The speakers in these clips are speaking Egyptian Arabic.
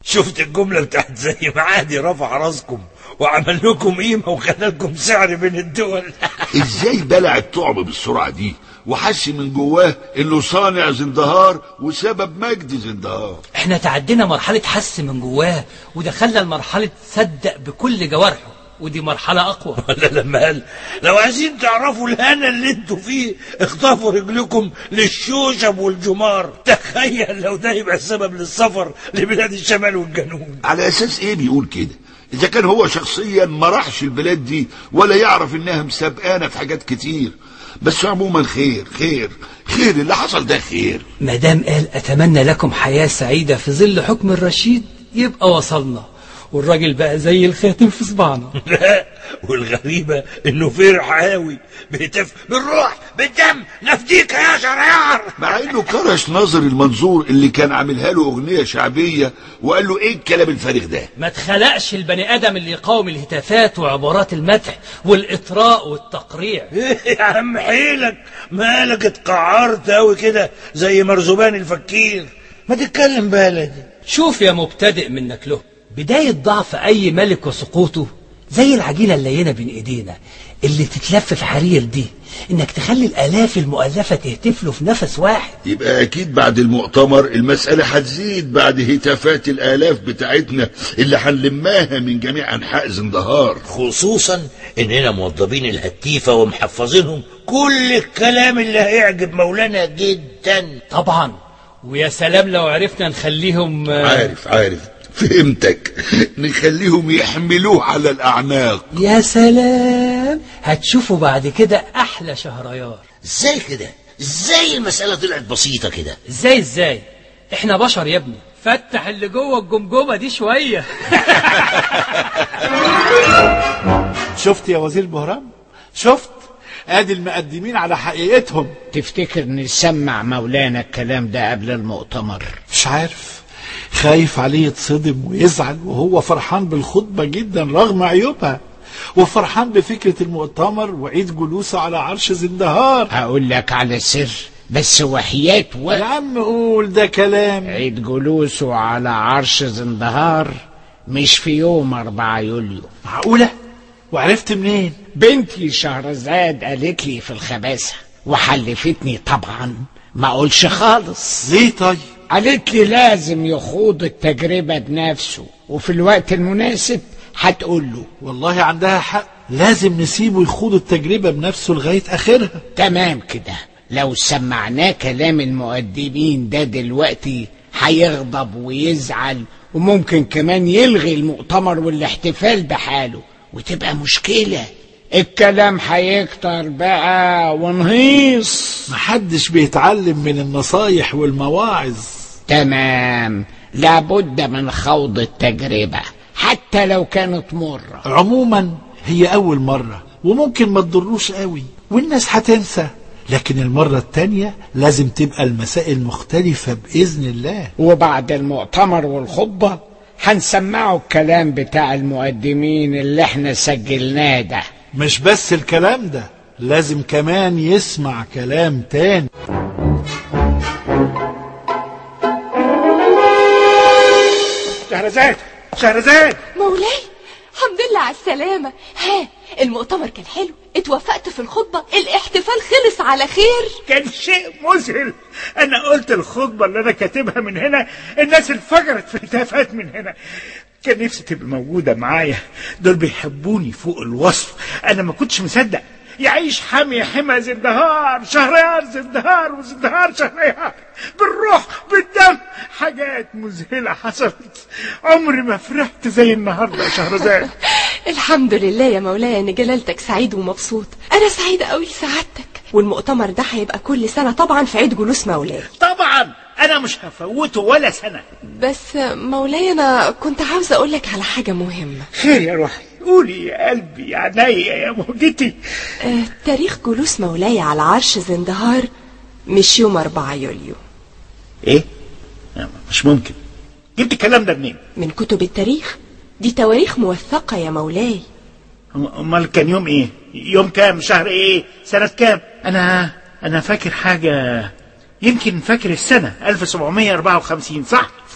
شفت الجملة بتاعت زي ما عادي رفع راسكم وعمل لكم قيمة وخلى لكم سعر بين الدول ازاي بلع الطعم بالسرعة دي وحس من جواه انه صانع زندهار وسبب مجد زندهار احنا تعدينا مرحلة حس من جواه ودخلنا لمرحلة صدق بكل جوارحه ودي مرحلة أقوى ولا لما قال لو عايزين تعرفوا الهنا اللي انتوا فيه اخطفوا رجلكم للشوشب والجمار تخيل لو ده يبقى السبب للسفر لبلاد الشمال والجنوب على اساس ايه بيقول كده اذا كان هو شخصيا ما راحش البلاد دي ولا يعرف انها مسابقانه في حاجات كتير بس عموما خير خير خير اللي حصل ده خير مدام قال أتمنى لكم حياة سعيدة في ظل حكم الرشيد يبقى وصلنا والراجل بقى زي الخاتم في صباعنا لا والغريبة انه فرح قوي بيتف بالروح بالدم نفديك يا شريار مع انه كرش نظر المنظور اللي كان عاملها له اغنيه شعبيه وقال له ايه الكلام الفارغ ده ما اتخلقش البني آدم اللي يقاوم الهتافات وعبارات المدح والإطراء والتقريع ايه يا عم حيلك مالك اتقعرت قوي كده زي مرزبان الفكير ما تتكلم بلدي شوف يا مبتدئ منك له بداية ضعف أي ملك وسقوطه زي العجينة اللينة بين إيدينا اللي تتلف في حرير دي إنك تخلي الآلاف المؤلفة تهتف له في نفس واحد يبقى اكيد بعد المؤتمر المساله هتزيد بعد هتافات الالاف بتاعتنا اللي هنلماها من جميع انحاء زندهار خصوصا اننا موظفين الهتيفة ومحفظينهم كل الكلام اللي هيعجب مولانا جدا طبعا ويا سلام لو عرفنا نخليهم آه، عارف عارف فهمتك نخليهم يحملوه على الاعناق يا سلام هتشوفوا بعد كده أحلى شهريار ازاي كده ازاي المسألة طلعت بسيطة كده ازاي ازاي احنا بشر يا ابني فتح اللي جوه الجمجمه دي شويه شفت يا وزير بهرام شفت ادي المقدمين على حقيقتهم تفتكر نسمع مولانا الكلام ده قبل المؤتمر مش عارف خايف عليه يتصدم ويزعل وهو فرحان بالخطبة جدا رغم عيوبها وفرحان بفكرة المؤتمر وعيد جلوسه على عرش زندهار هقول لك على سر بس وحياة يا وقت عم قول ده كلام عيد جلوسه على عرش زندهار مش في يوم 4 يوليو معقولة وعرفت منين بنتي شهرزاد قالت لي في الخباثة وحلفتني طبعا ما اقولش خالص ليه طيب قالت لي لازم يخوض التجربة بنفسه وفي الوقت المناسب هتقول له والله عندها حق لازم نسيبه يخوض التجربة بنفسه لغاية آخرها تمام كده لو سمعناه كلام المؤدبين ده دلوقتي هيغضب ويزعل وممكن كمان يلغي المؤتمر والاحتفال بحاله وتبقى مشكلة الكلام هيكتر بقى ونهيص محدش بيتعلم من النصايح والمواعظ تمام لابد من خوض التجربة حتى لو كانت مرة عموما هي أول مرة وممكن ما تضروش قوي والناس هتنسى لكن المرة التانية لازم تبقى المسائل مختلفة بإذن الله وبعد المؤتمر والخطبة هنسمعوا الكلام بتاع المقدمين اللي احنا سجلناه ده مش بس الكلام ده لازم كمان يسمع كلام تاني شهرزاد شهرزاد مولاي الحمد لله على السلامة ها المؤتمر كان حلو اتوفقت في الخطبة الاحتفال خلص على خير كان شيء مذهل انا قلت الخطبه اللي انا كاتبها من هنا الناس انفجرت في التفات من هنا كان نفسي تبقى موجوده معايا دول بيحبوني فوق الوصف انا ما كنتش مصدق يعيش حامي حمى زندهار شهريار زندهار وزندهار شهريار بالروح بالدم حاجات مذهله حصلت عمري ما فرحت زي النهارده يا شهرزاد الحمد لله يا مولاي ان جلالتك سعيد ومبسوط انا سعيدة قوي لسعادتك والمؤتمر ده هيبقى كل سنة طبعا في عيد جلوس مولاي طبعا انا مش هفوته ولا سنه بس مولاي انا كنت عاوزة اقولك على حاجة مهمة خير يا روحي قولي يا قلبي يا عينيا يا موجتي آه، تاريخ جلوس مولاي على عرش زندهار مش يوم 4 يوليو ايه مش ممكن جبت الكلام ده منين من كتب التاريخ دي تواريخ موثقة يا مولاي أم- امال كان يوم ايه يوم كام شهر ايه سنة كام انا انا فاكر حاجة يمكن فاكر السنة 1754 صح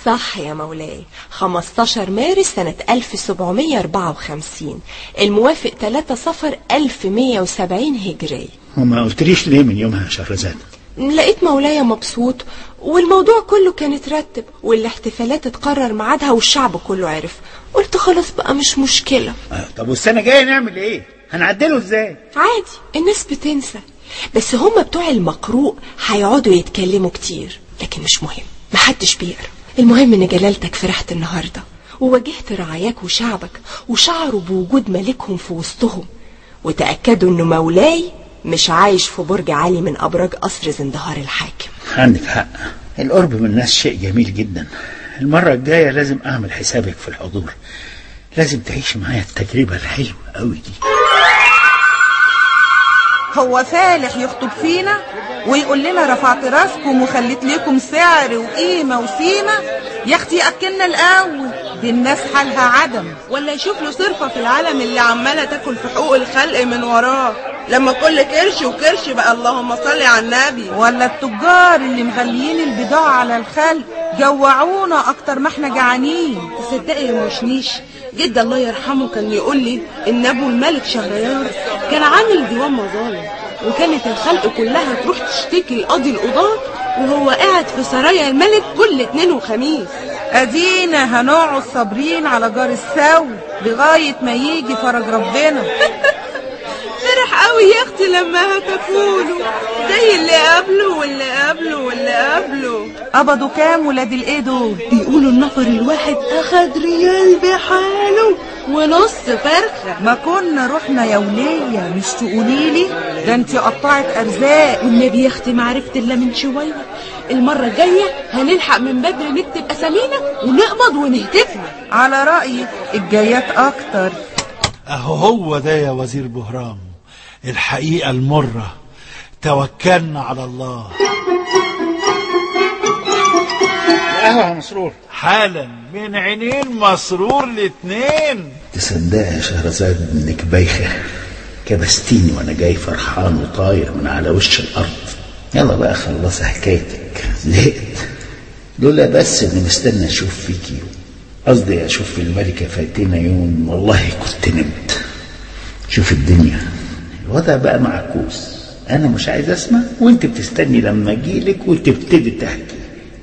صح يا مولاي 15 مارس سنة 1754 الموافق 3 صفر 1170 هجري وما قلتليش ليه من يومها يا شهرزاد لقيت مولاي مبسوط والموضوع كله كان اترتب والاحتفالات اتقرر ميعادها والشعب كله عرف قلت خلاص بقى مش مشكلة آه، طب والسنة الجاية نعمل ايه هنعدله ازاي عادي الناس بتنسى بس هم بتوع المقروء هيقعدوا يتكلموا كتير لكن مش مهم محدش بيقرا المهم ان جلالتك فرحت النهارده وواجهت رعاياك وشعبك وشعروا بوجود ملكهم في وسطهم وتأكدوا انه مولاي مش عايش في برج عالي من ابراج قصر زندهار الحاكم عندك حق القرب من الناس شيء جميل جدا المرة الجاية لازم اعمل حسابك في الحضور لازم تعيش معايا التجربة الحلوة قوي دي هو فالح يخطب فينا ويقول لنا رفعت راسكم وخليت لكم سعر وقيمة وسيمة يا اختي أكلنا الأول دي الناس حالها عدم ولا يشوف له صرفة في العالم اللي عمالة تاكل في حقوق الخلق من وراه لما كل كرش وكرش بقى اللهم صل على النبي ولا التجار اللي مغليين البضاعة على الخلق جوعونا أكتر ما احنا جعانين تصدقي يا مشنيش جد الله يرحمه كان يقول لي ان ابو الملك شهريار كان عامل ديوان مظالم وكانت الخلق كلها تروح تشتكي لقاضي القضاة وهو قاعد في سرايا الملك كل اتنين وخميس أدينا هنقعد صابرين على جار السو لغاية ما يجي فرج ربنا فرح قوي يا اختي لما هتفوله زي اللي قبله واللي قبله واللي قبله قبضوا كام ولاد الايه دول بيقولوا النفر الواحد اخد ريال بحاله ونص فرخة ما كنا رحنا يا ولية مش تقوليلي ده انت قطعت ارزاق والنبي يا اختي ما عرفت الا من شوية المرة الجاية هنلحق من بدري نكتب اسامينا ونقبض ونهتف له على رأيك الجايات اكتر اهو هو ده يا وزير بهرام الحقيقة المرة توكلنا على الله القهوة يا مسرور حالا من عينين مسرور الاتنين تصدقي يا شهرزاد انك بايخة كبستيني وانا جاي فرحان وطاير من على وش الارض يلا بقى خلصي حكايتك زهقت لولا بس اني مستني اشوف فيكي قصدي اشوف في الملكة فاتنة يوم والله كنت نمت شوف الدنيا الوضع بقى معكوس انا مش عايز اسمع وانت بتستني لما اجيلك وتبتدي تحكي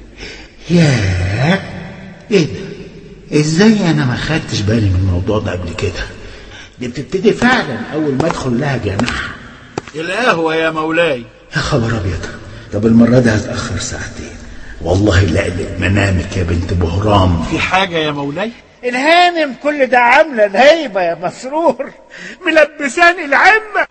ياه ايه ده ازاي انا ما خدتش بالي من الموضوع ده قبل كده دي بتبتدي فعلا اول ما ادخل لها جناح القهوة يا مولاي يا خبر ابيض طب المره دي هتاخر ساعتين والله لا اقلق منامك يا بنت بهرام في حاجة يا مولاي الهانم كل ده عامله الهيبه يا مسرور ملبساني العمه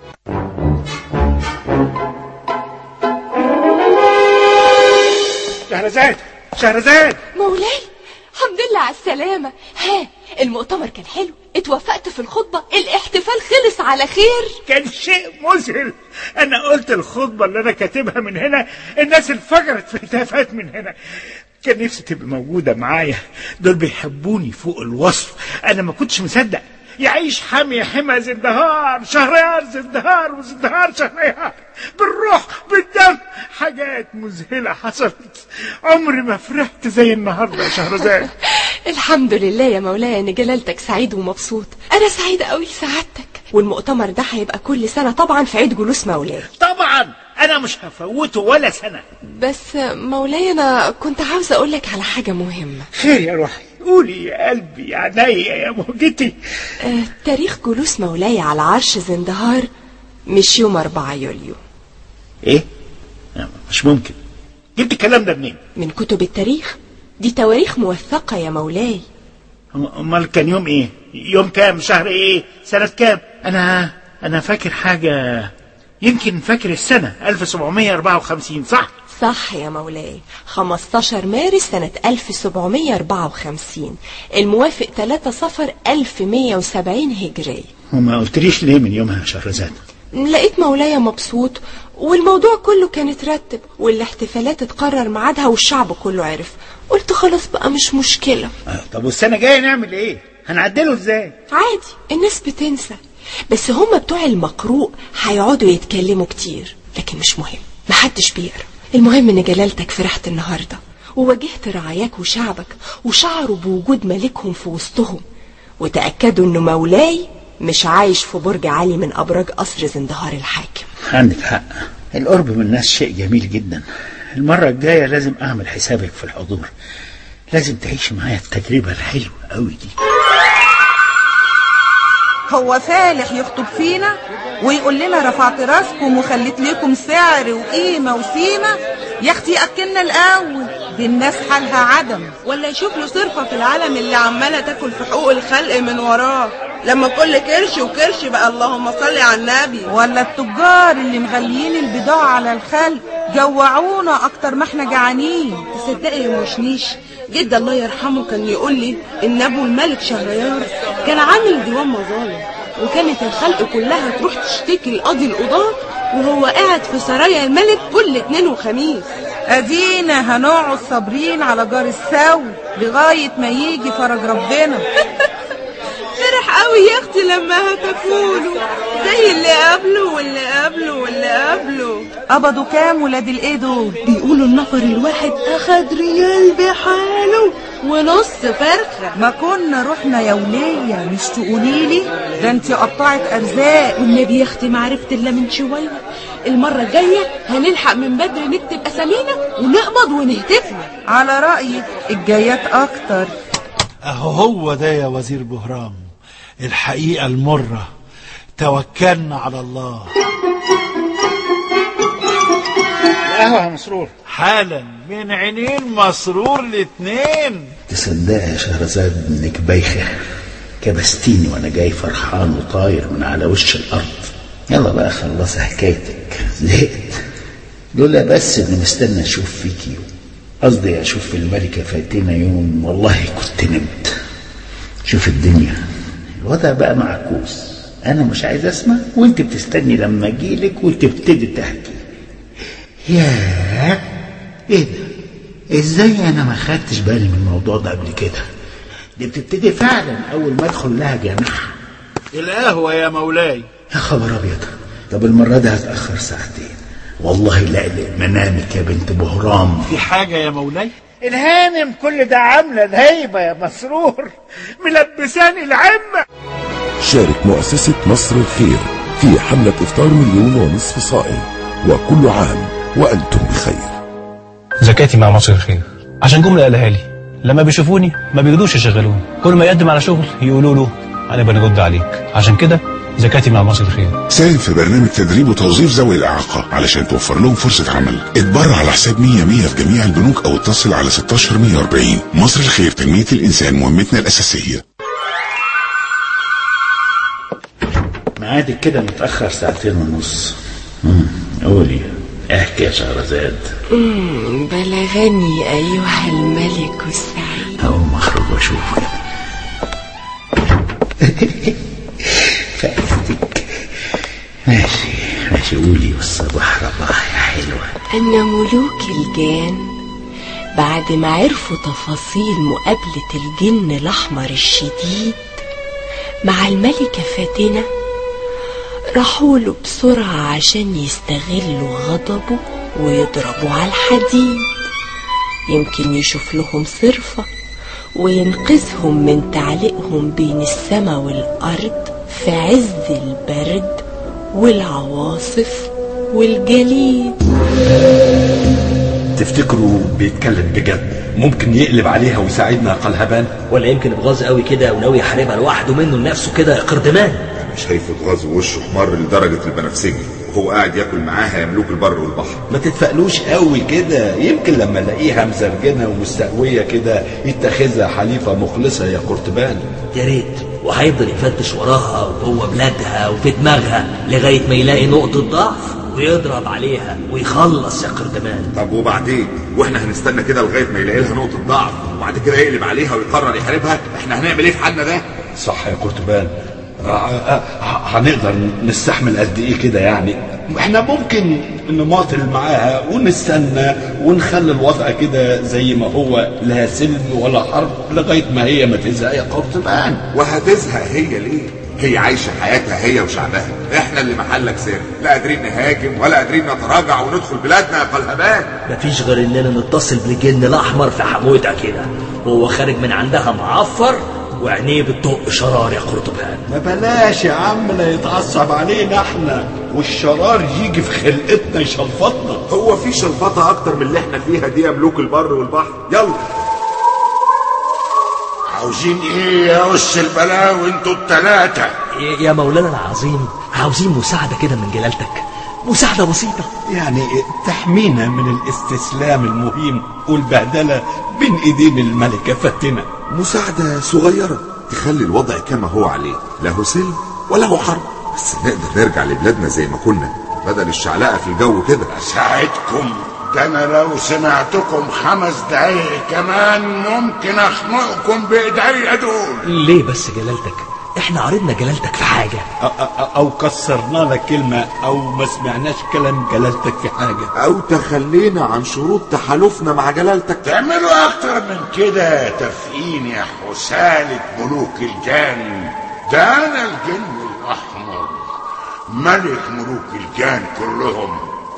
شهرزاد شهرزاد مولاي الحمد لله على السلامة ها المؤتمر كان حلو اتوفقت في الخطبة الاحتفال خلص على خير كان شيء مذهل انا قلت الخطبه اللي انا كاتبها من هنا الناس انفجرت في التفات من هنا كان نفسي تبقى موجوده معايا دول بيحبوني فوق الوصف انا ما كنتش مصدق يعيش حامي حمى زندهار شهريار زندهار وزندهار شهريار بالروح بالدم حاجات مذهله حصلت عمري ما فرحت زي النهارده يا شهرزاد الحمد لله يا مولاي ان جلالتك سعيد ومبسوط انا سعيدة قوي سعادتك والمؤتمر ده هيبقى كل سنة طبعا في عيد جلوس مولاي طبعا انا مش هفوته ولا سنه بس مولاي انا كنت عاوزة اقولك على حاجة مهمة خير يا روحي قولي يا قلبي يا عينيا يا موجتي آه، تاريخ جلوس مولاي على عرش زندهار مش يوم 4 يوليو ايه لا، مش ممكن جبت الكلام ده منين من كتب التاريخ دي تواريخ موثقة يا مولاي أم- امال كان يوم ايه يوم كام شهر ايه سنة كام انا انا فاكر حاجة يمكن فاكر السنة 1754 صح صح يا مولاي 15 مارس سنة 1754 الموافق 3 صفر 1170 هجري وما قلتليش ليه من يومها يا شهرزاد لقيت مولاي مبسوط والموضوع كله كان اترتب والاحتفالات اتقرر ميعادها والشعب كله عرف قلت خلاص بقى مش مشكلة آه، طب والسنة الجاية نعمل ايه هنعدله ازاي عادي الناس بتنسى بس هم بتوع المقروء هيقعدوا يتكلموا كتير لكن مش مهم محدش بيقرا المهم ان جلالتك فرحت النهارده وواجهت رعاياك وشعبك وشعروا بوجود ملكهم في وسطهم وتأكدوا انه مولاي مش عايش في برج عالي من ابراج قصر زندهار الحاكم عندك حق القرب من الناس شيء جميل جدا المرة الجاية لازم أعمل حسابك في الحضور لازم تعيش معايا التجربة الحلوة قوي دي هو فالح يخطب فينا ويقول لنا رفعت راسكم وخليت لكم سعر وقيمة وسيمة يا اختي أكلنا الأول دي الناس حالها عدم ولا يشوف له صرفة في العالم اللي عمالة تاكل في حقوق الخلق من وراه لما كل كرش وكرش بقى اللهم صل على النبي ولا التجار اللي مغليين البضاعة على الخلق جوعونا أكتر ما احنا جعانين تصدقي يا مشنيش جد الله يرحمه كان يقول لي ان ابو الملك شهريار كان عامل ديوان مظالم وكانت الخلق كلها تروح تشتكي لقاضي القضاة وهو قاعد في سرايا الملك كل اتنين وخميس أدينا هنقعد صابرين على جار السو لغاية ما يجي فرج ربنا فرح قوي يا اختي لما هتفوله زي اللي قبله واللي قبله واللي قبله قبضوا كام ولاد الايه دول بيقولوا النفر الواحد اخد ريال بحاله ونص فرخة ما كنا رحنا يا ولية مش تقوليلي ده انت قطعت أرزاق والنبي يا اختي ما عرفت الا من شوية المرة الجاية هنلحق من بدري نكتب أسامينا ونقبض ونهتف له على رأيك الجايات أكتر اهو هو ده يا وزير بهرام الحقيقة المرة توكلنا على الله القهوة يا مسرور حالا من عينين مسرور الاتنين تصدقي يا شهرزاد انك بايخة كبستيني وانا جاي فرحان وطاير من على وش الارض يلا بقى خلصي حكايتك زهقت لولا بس اني مستني اشوف فيك يوم قصدي اشوف الملكة فاتنة يوم والله كنت نمت شوف الدنيا الوضع بقى معكوس انا مش عايز اسمع وانت بتستني لما اجيلك وتبتدي تحكي ياه ايه ده ازاي انا ما خدتش بالي من الموضوع ده قبل كده دي بتبتدي فعلا اول ما ادخل لها جامعة القهوة يا مولاي يا خبر ابيض طب المرة دي هتأخر ساعتين والله لا اقلق منامك يا بنت بهرام في حاجة يا مولاي الهانم كل ده عاملة الهيبة يا مسرور ملبساني العمة شارك مؤسسة مصر الخير في حملة إفطار مليون ونصف صائم وكل عام وأنتم بخير زكاتي مع مصر الخير عشان جملة قالها لي لما بيشوفوني ما بيجدوش يشغلوني كل ما يقدم على شغل يقولوا له انا بنرد عليك عشان كده زكاتي مع مصر الخير ساهم في برنامج تدريب وتوظيف ذوي الإعاقة علشان توفر لهم فرصة عمل اتبرع على حساب 100 100 في جميع البنوك أو اتصل على 16 140 مصر الخير تنمية الإنسان مهمتنا الأساسية ميعادك كده متأخر ساعتين ونص مم، قولي احكي يا شهرزاد مم، بلغني أيها الملك السعيد هقوم اخرج واشوفك فاستك ماشي ماشي قولي والصباح رباح يا حلوة أن ملوك الجان بعد ما عرفوا تفاصيل مقابلة الجن الأحمر الشديد مع الملكة فاتنة راحوا له بسرعة عشان يستغلوا غضبه ويضربوا على الحديد يمكن يشوف لهم صرفة وينقذهم من تعليقهم بين السماء والأرض في عز البرد والعواصف والجليد تفتكروا بيتكلم بجد ممكن يقلب عليها ويساعدنا قلهبان ولا يمكن بغاز قوي كده وناوي يحاربها لوحده منه لنفسه كده يا قردمان شايفه اتغاظ ووشه احمر لدرجة البنفسجي وهو قاعد ياكل معاها يملوك البر والبحر ما تتفقلوش قوي كده يمكن لما الاقيها مزرجنه ومستقويه كده يتخذها حليفه مخلصه يا قرطبان يا ريت وهيفضل يفتش وراها وجوه بلادها وفي دماغها لغايه ما يلاقي نقطه ضعف ويضرب عليها ويخلص يا قردمان طب وبعدين واحنا هنستنى كده لغاية ما يلاقي لها نقطة ضعف وبعد كده يقلب عليها ويقرر يحاربها احنا هنعمل ايه في حالنا ده صح يا قرطبان آه، آه، آه، هنقدر نستحمل قد ايه كده يعني احنا ممكن نماطل معاها ونستنى ونخلي الوضع كده زي ما هو لا سلم ولا حرب لغايه ما هي ما تزهق يا قرطبان وهتزهق هي ليه هي عايشة حياتها هي وشعبها احنا اللي محلك سر لا قادرين نهاجم ولا قادرين نتراجع وندخل بلادنا يا قلهبان مفيش غير اننا نتصل بالجن الاحمر في حموتها كده وهو خارج من عندها معفر وعينيه بتطق شرار يا قرطبان ما بلاش يا عم لا يتعصب علينا احنا والشرار يجي في خلقتنا يشلفطنا هو في شلفطة اكتر من اللي احنا فيها دي يا ملوك البر والبحر يلا عاوزين ايه يا اس البلاوي انتوا التلاتة يا مولانا العظيم عاوزين مساعدة كده من جلالتك مساعدة بسيطة يعني تحمينا من الاستسلام المهين والبهدلة بين ايدين الملكة فاتنة مساعدة صغيرة تخلي الوضع كما هو عليه لا هو سلم ولا هو حرب بس نقدر نرجع لبلادنا زي ما كنا بدل الشعلقة في الجو كده اساعدكم ده انا لو سمعتكم خمس دقايق كمان ممكن اخنقكم بايديا دول ليه بس جلالتك احنا عرضنا جلالتك في حاجة أ- أ- او كسرنا لك كلمة او ما سمعناش كلام جلالتك في حاجة او تخلينا عن شروط تحالفنا مع جلالتك تعملوا اكتر من كده تفقين يا حسالة ملوك الجان ده انا الجن الاحمر ملك ملوك الجان كلهم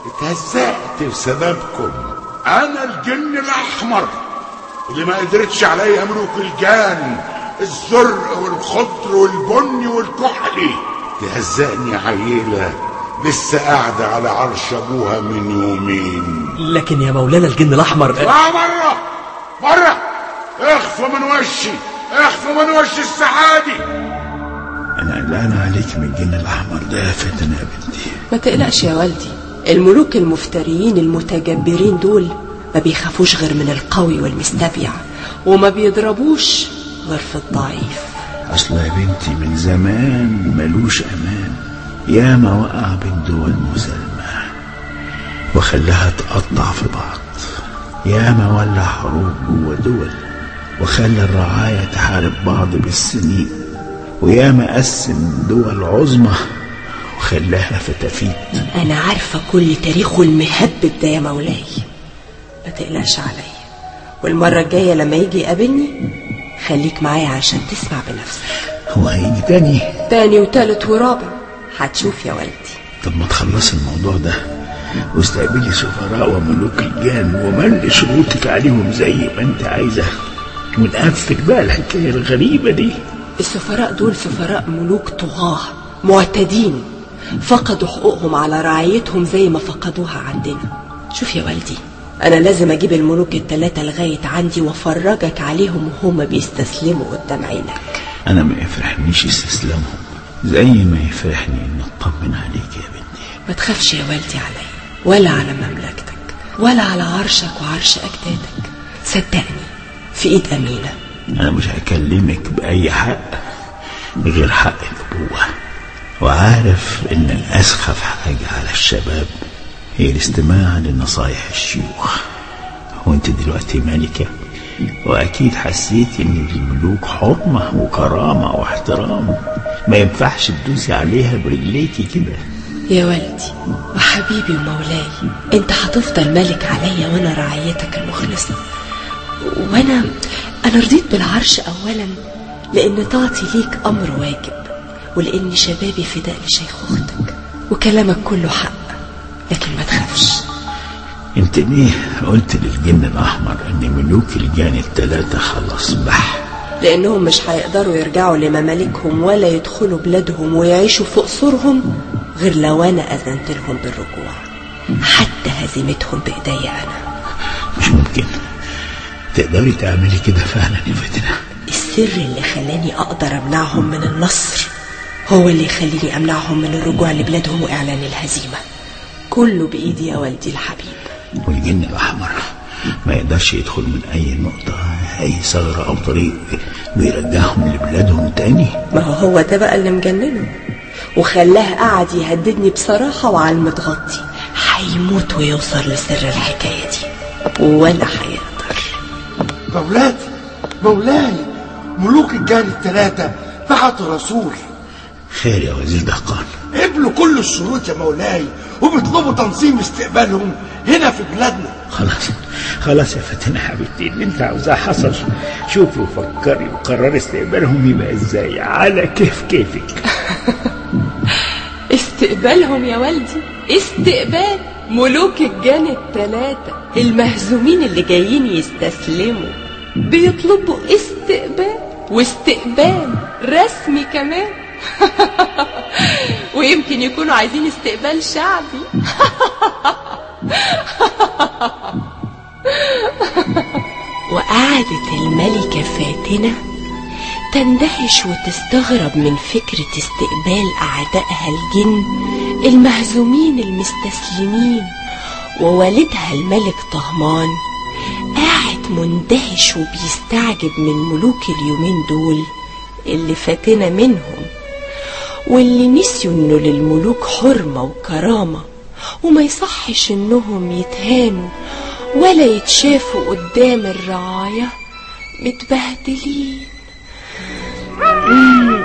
اتهزأت بسببكم انا الجن الاحمر اللي ما قدرتش عليا ملوك الجان الزرق والخضر والبني والكحلي تهزقني عيلة لسه قاعدة على عرش أبوها من يومين لكن يا مولانا الجن الأحمر اطلع بره بره اخفوا من وشي اخفوا من وش السعادي انا قلقان عليك من الجن الاحمر ده يا فتنة يا بنتي ما تقلقش يا والدي الملوك المفتريين المتجبرين دول ما بيخافوش غير من القوي والمستبيع وما بيضربوش غير في الضعيف اصل يا بنتي من زمان ملوش امان ياما وقع بين دول مسلمة وخلاها تقطع في بعض ياما ولع حروب جوه دول وخلى الرعاية تحارب بعض بالسنين وياما قسم دول عظمى وخلاها فتافيت انا عارفه كل تاريخه المهبب ده يا مولاي ما تقلقش عليا والمره الجايه لما يجي يقابلني خليك معايا عشان تسمع بنفسك هو هيجي تاني تاني وتالت ورابع هتشوف يا والدي طب ما تخلصي الموضوع ده واستقبلي سفراء وملوك الجان وملي شروطك عليهم زي ما انت عايزه ونقفل بقى الحكايه الغريبه دي السفراء دول سفراء ملوك طغاة معتدين فقدوا حقوقهم على رعايتهم زي ما فقدوها عندنا شوف يا والدي أنا لازم أجيب الملوك التلاتة لغاية عندي وأفرجك عليهم وهما بيستسلموا قدام عينك انا ما يفرحنيش استسلامهم زي ما يفرحني ان اطمن عليك يا بنتي ما تخافش يا والدي عليا ولا على مملكتك ولا على عرشك وعرش أجدادك صدقني في إيد أمينة انا مش هكلمك باي حق غير حق الابوه وعارف ان الاسخف حاجه على الشباب هي الاستماع لنصايح الشيوخ وانت دلوقتي ملكه واكيد حسيتي ان الملوك حرمه وكرامه واحترام ما ينفعش تدوسي عليها برجليكي كده يا والدي وحبيبي ومولاي انت هتفضل ملك عليا وانا رعايتك المخلصة وانا انا رضيت بالعرش اولا لان طاعتي ليك امر واجب ولان شبابي فداء لشيخوختك وكلامك كله حق لكن ما تخافش انت ليه قلت للجن الاحمر ان ملوك الجان التلاتة خلاص بح لانهم مش هيقدروا يرجعوا لممالكهم ولا يدخلوا بلادهم ويعيشوا في قصورهم غير لو انا اذنت لهم بالرجوع حتى هزيمتهم بايديا انا مش ممكن تقدري تعملي كده فعلا يا فتنة السر اللي خلاني اقدر امنعهم من النصر هو اللي يخليني امنعهم من الرجوع لبلادهم واعلان الهزيمه كله بايدي يا والدي الحبيب والجن الاحمر ما يقدرش يدخل من اي نقطة اي ثغرة او طريق ويرجعهم لبلادهم تاني ما هو هو ده بقى اللي مجننه وخلاه قعد يهددني بصراحة وعلى المتغطي هيموت ويوصل لسر الحكاية دي ولا هيقدر مولاي مولاي ملوك الجان الثلاثة بعتوا رسول خير يا وزير دهقان قبلوا كل الشروط يا مولاي وبيطلبوا تنظيم استقبالهم هنا في بلادنا خلاص خلاص يا فاتنة حبيبتي اللي انت عاوزاه حصل شوفي وفكري وقرري استقبالهم يبقى ازاي على كيف كيفك استقبالهم يا والدي استقبال ملوك الجان التلاتة المهزومين اللي جايين يستسلموا بيطلبوا استقبال واستقبال رسمي كمان ويمكن يكونوا عايزين استقبال شعبي وقعدت الملكة فاتنة تندهش وتستغرب من فكرة استقبال أعدائها الجن المهزومين المستسلمين ووالدها الملك طهمان قاعد مندهش وبيستعجب من ملوك اليومين دول اللي فاتنا منهم واللي نسيوا انه للملوك حرمة وكرامة وما يصحش انهم يتهانوا ولا يتشافوا قدام الرعاية متبهدلين مم.